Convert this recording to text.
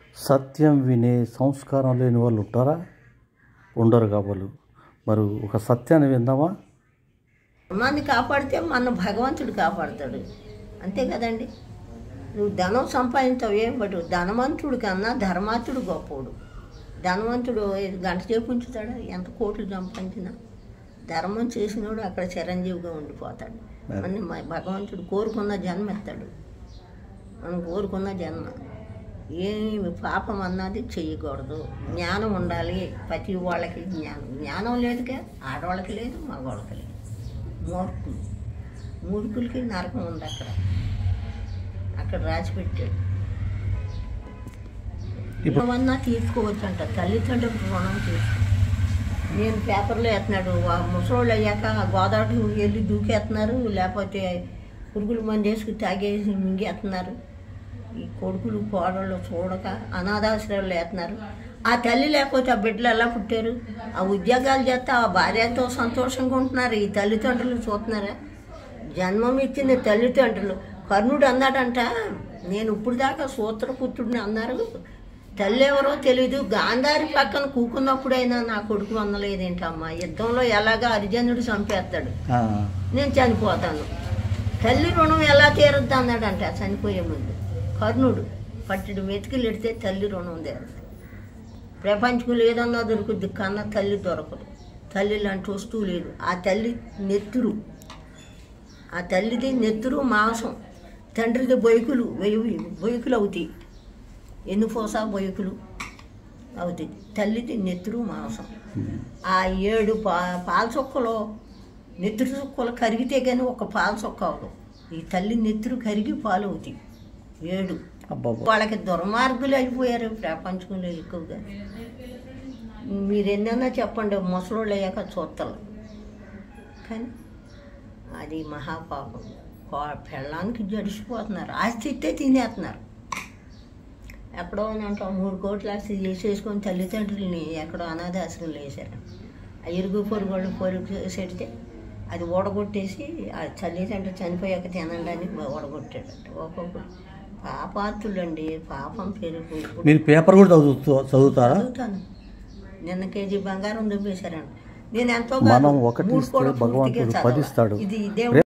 సత్యం వినే సంస్కారం లేని వాళ్ళు ఉంటారా ఉండరు కాబోలు మరి ఒక సత్యాన్ని విందామా ధర్మాన్ని కాపాడితే మన భగవంతుడు కాపాడతాడు అంతే కదండి నువ్వు ధనం సంపాదించావు ఏం బట్ ధనవంతుడు కన్నా ధర్మాత్తుడు గొప్పవాడు ధనవంతుడు గంట సేపు ఉంచుతాడు ఎంత కోట్లు సంపాదించినా ధర్మం చేసినోడు అక్కడ చిరంజీవిగా ఉండిపోతాడు అని మా భగవంతుడు కోరుకున్న జన్మ ఎత్తాడు మనం కోరుకున్న జన్మ ఏమి పాపం అన్నది చెయ్యకూడదు జ్ఞానం ఉండాలి ప్రతి వాళ్ళకి జ్ఞానం జ్ఞానం లేదుగా ఆడవాళ్ళకి లేదు మగవాళ్ళకి లేదు మూర్ఖులు మూర్ఖులకి నరకం ఉంది అక్కడ అక్కడ రాసి పెట్టాడు ఇప్పుడు రుణమన్నా తీసుకోవచ్చు అంట తల్లిదండ్రులకు రుణం తీసుకో నేను పేపర్లో వేస్తున్నాడు ముసలోళ్ళు అయ్యాక గోదావరికి వెళ్ళి దూకేస్తున్నారు లేకపోతే పురుగులు మందేసుకు తాగేసి మింగేస్తున్నారు ఈ కొడుకులు కోడళ్ళు చూడక అనాథాశ్రయాలు వేస్తున్నారు ఆ తల్లి లేకపోతే ఆ బిడ్డలు ఎలా పుట్టారు ఆ ఉద్యోగాలు చేస్తే ఆ భార్యతో సంతోషంగా ఉంటున్నారు ఈ తల్లిదండ్రులు చూస్తున్నారా జన్మం ఇచ్చిన తల్లిదండ్రులు కర్ణుడు అన్నాడంట నేను ఇప్పుడు దాకా సూత్రపుత్రుడిని అన్నారు తల్లి ఎవరో తెలీదు గాంధారి పక్కన కూకున్నప్పుడైనా నా కొడుకు అందలేదేంటమ్మా యుద్ధంలో ఎలాగా అర్జునుడు చంపేస్తాడు ఆ, నేను చనిపోతాను తల్లి రుణం ఎలా తీరుద్ది అన్నాడంట చనిపోయే ముందు కర్ణుడు పట్టెడు మెతుకులు ఎడితే తల్లి రుణం తీరుద్ది ప్రపంచంలో ఏదన్నా దొరుకుద్ది కన్నా తల్లి దొరకదు తల్లి లాంటి వస్తువు లేదు ఆ తల్లి నెత్తురు ఆ తల్లిది నెత్తురు మాంసం తండ్రిది బొయ్కులు వెయ్యి బొయ్కులు అవుతాయి ఎన్నుపోస బొయ్కులు అవుతాయి తల్లిది నెత్తురు మాంసం ఆ ఏడు పా పాల చొక్కలో నెత్తురు చొక్కలు కరిగితే కానీ ఒక పాల చొక్క అవదు ఈ తల్లి నెత్తురు కరిగి పాలు అవుతాయి ఏడు అబ్బబ్బా వాళ్ళకి దుర్మార్గులు అయిపోయారు ప్రపంచంలో ఎక్కువగా మీరు ఎన్నైనా చెప్పండి ముసలోళ్ళు అయ్యాక చూస్తారు కానీ అది మహాపాపం కో- పెళ్ళానికి జడిసిపోతున్నారు ఆస్తి ఇస్తే తినేస్తున్నారు ఎక్కడో అంటాం మూడు కోట్ల ఆస్తి చేసేసుకొని తల్లిదండ్రులని ఎక్కడో అనాథాశ్రమంలో వేశారు ఆ ఇరుగు పొరుగు వాళ్ళు పొరుగు చేసేడితే అది ఓడగొట్టేసి ఆ తల్లిదండ్రులు చనిపోయాక తినండి అని ఓడగొట్టాడట ఒక్కొక్కడు పాపార్థులండి పాపం పెరిగి మీరు పేపర్ కూడా చదువుతూ చదువుతారా చదువుతాను నిన్న కేజీ బంగారం దుబ్బేశారండి నేను ఎంతో మనం కాదు, ఒకటి మూడు ఇస్తే కూడా పూర్తిగా భగవంతుడు చదవాలి. పదిస్తాడు. ఇది దేవుడు